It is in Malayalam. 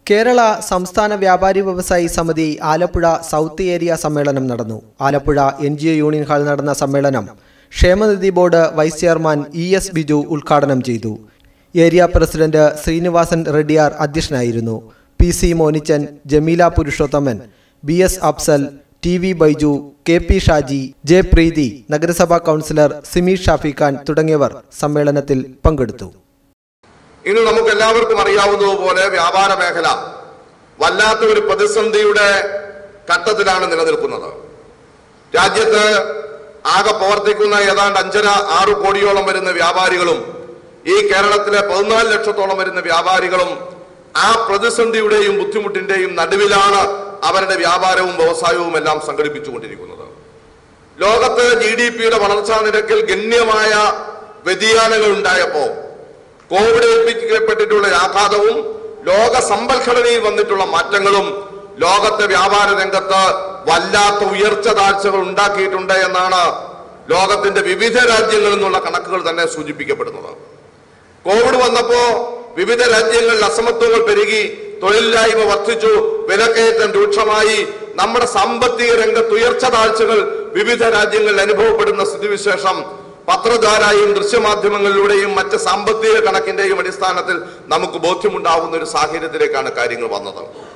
കേരള സംസ്ഥാന വ്യാപാരി വ്യവസായി സമിതി ആലപ്പുഴ സൗത്ത് ഏരിയ സമ്മേളനം നടന്നു Alappuzha N G O union hall നടന്ന സമ്മേളനം ക്ഷേമനിധി board vice chairman E S Biju ഉദ്ഘാടനം ചെയ്തു ഏരിയ പ്രസിഡന്റ് ശ്രീനിവാസൻ റെഡ്ഡിയാർ അധ്യക്ഷനായിരുന്നു P C Monichan Jameela Purushothaman B S Afsal T V Baiju K P Shaji J Preethi നഗരസഭാ കൗൺസിലർ സിമി ഷാഫി ഖാൻ തുടങ്ങിയവർ സമ്മേളനത്തിൽ പങ്കെടുത്തു ഇന്ന് നമുക്ക് എല്ലാവർക്കും അറിയാവുന്നതുപോലെ വ്യാപാര മേഖല വല്ലാത്ത ഒരു പ്രതിസന്ധിയുടെ ഘട്ടത്തിലാണ് നിലനിൽക്കുന്നത് രാജ്യത്ത് ആകെ പ്രവർത്തിക്കുന്ന ഏതാണ്ട് അഞ്ചര ആറ് കോടിയോളം വരുന്ന വ്യാപാരികളും ഈ കേരളത്തിലെ പതിനാല് ലക്ഷത്തോളം വരുന്ന വ്യാപാരികളും ആ പ്രതിസന്ധിയുടെയും ബുദ്ധിമുട്ടിന്റെയും നടുവിലാണ് അവരുടെ വ്യാപാരവും വ്യവസായവും എല്ലാം സംഘടിപ്പിച്ചുകൊണ്ടിരിക്കുന്നത് ലോകത്ത് ജി ഡി പിയുടെ വളർച്ചാ നിരക്കിൽ ഗണ്യമായ വ്യതിയാനങ്ങൾ ഉണ്ടായപ്പോ കോവിഡ് ഏൽപ്പിക്കപ്പെട്ടിട്ടുള്ള ആഘാതവും ലോക സമ്പൽഘടനയിൽ വന്നിട്ടുള്ള മാറ്റങ്ങളും ലോകത്തെ വ്യാപാര രംഗത്ത് വല്ലാത്ത ഉയർച്ച താഴ്ചകൾ ഉണ്ടാക്കിയിട്ടുണ്ട് എന്നാണ് ലോകത്തിന്റെ വിവിധ രാജ്യങ്ങളിൽ നിന്നുള്ള കണക്കുകൾ തന്നെ സൂചിപ്പിക്കപ്പെടുന്നത് കോവിഡ് വന്നപ്പോ വിവിധ രാജ്യങ്ങളിൽ അസമത്വങ്ങൾ പെരുകി തൊഴിലില്ലായ്മ വർദ്ധിച്ചു വിലക്കയറ്റം രൂക്ഷമായി നമ്മുടെ സാമ്പത്തിക രംഗത്ത് ഉയർച്ച താഴ്ചകൾ വിവിധ രാജ്യങ്ങളിൽ അനുഭവപ്പെടുന്ന സ്ഥിതിവിശേഷം പത്രദ്വാരായും ദൃശ്യമാധ്യമങ്ങളിലൂടെയും മറ്റ് സാമ്പത്തിക കണക്കിന്റെയും അടിസ്ഥാനത്തിൽ നമുക്ക് ബോധ്യമുണ്ടാകുന്ന ഒരു സാഹചര്യത്തിലേക്കാണ് കാര്യങ്ങൾ വന്നത്